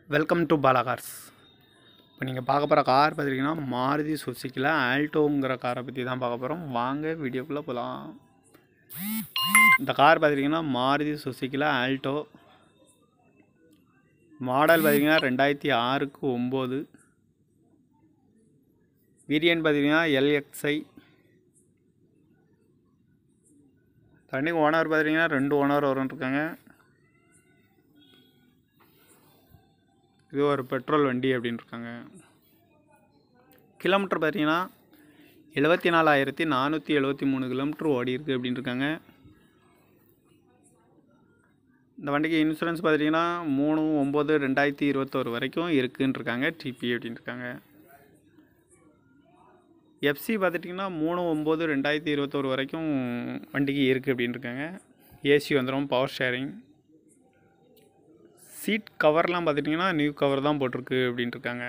welcome to Bala cars இப்போ நீங்கள் பார்க்க போகிற கார் பார்த்தீங்கன்னா மாருதி சுசுக்கியில் ஆல்டோங்கிற காரை பற்றி தான் பார்க்க போகிறோம் வாங்க வீடியோக்குள்ளே போகலாம் இந்த கார் பார்த்தீங்கன்னா மாருதி சுசுக்கியில் ஆல்டோ மாடல் பார்த்தீங்கன்னா ரெண்டாயிரத்தி ஆறுக்கு ஒம்பது வேரியன்ட் பார்த்தீங்கன்னா எல்எக்ஸ்ஐ தண்ணி ஓனர் பார்த்தீங்கன்னா ரெண்டு ஓனர் வரும் இருக்காங்க இது ஒரு பெட்ரோல் வண்டி அப்படின்னு இருக்காங்க கிலோமீட்டர் பார்த்தீங்கன்னா எழுபத்தி நாலாயிரத்தி நானூற்றி எழுபத்தி மூணு கிலோமீட்டர் ஓடி இருக்கு அப்படின்னு இருக்காங்க இந்த வண்டிக்கு இன்சூரன்ஸ் பார்த்தீங்கன்னா மூணு ஒம்பது ரெண்டாயிரத்தி இருபத்தோரு வரைக்கும் இருக்குன்னு இருக்காங்க டிபி அப்படின்னு இருக்காங்க எஃப்சி பார்த்துட்டிங்கன்னா மூணு ஒம்பது ரெண்டாயிரத்தி இருபத்தோரு வரைக்கும் வண்டிக்கு இருக்குது அப்படின்னு இருக்காங்க ஏசி வந்துடும் பவர் ஷேரிங் சீட் கவர்லாம் பார்த்துட்டிங்கன்னா நியூ கவர் தான் போட்டிருக்கு அப்படின்ட்டு இருக்காங்க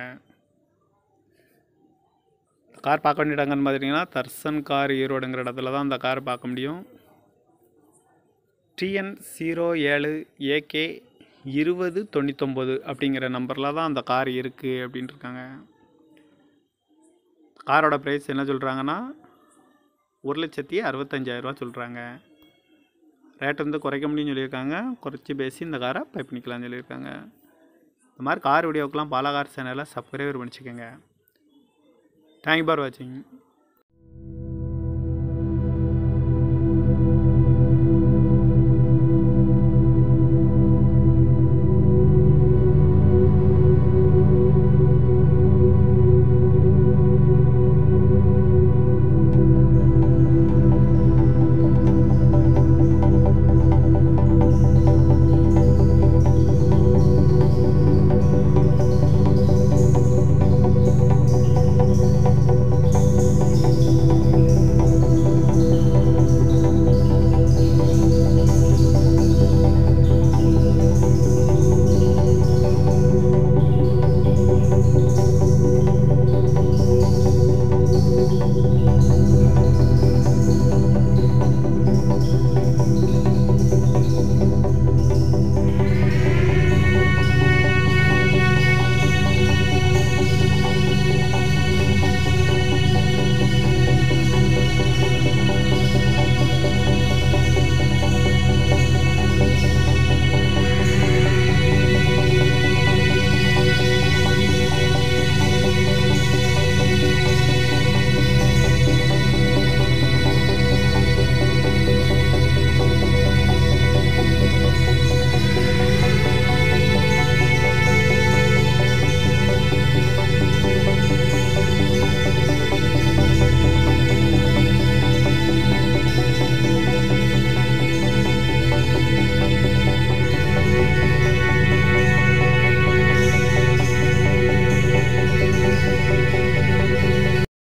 கார் பார்க்க வேண்டிய இடங்கன்னு பார்த்துட்டிங்கன்னா தர்சன் கார் ஈரோடுங்கிற இடத்துல தான் அந்த கார் பார்க்க முடியும் டிஎன் ஜீரோ ஏழு ஏகே இருபது தொண்ணூத்தொம்பது அப்படிங்கிற நம்பரில் தான் அந்த கார் இருக்குது அப்படின்ட்டு இருக்காங்க காரோட ப்ரைஸ் என்ன சொல்கிறாங்கன்னா ஒரு லட்சத்தி அறுபத்தஞ்சாயிரரூவா சொல்கிறாங்க ரேட் வந்து குறைக்க முடியும்னு சொல்லியிருக்காங்க குறைச்சி பேசி இந்த காரை பை பண்ணிக்கலாம்னு சொல்லியிருக்காங்க இந்த மாதிரி கார் வீடியோக்கெலாம் பாலா கார் சேனலை சப்ஸ்கிரைபர் பண்ணிச்சுக்கோங்க தேங்க் ஃபார் வாட்சிங்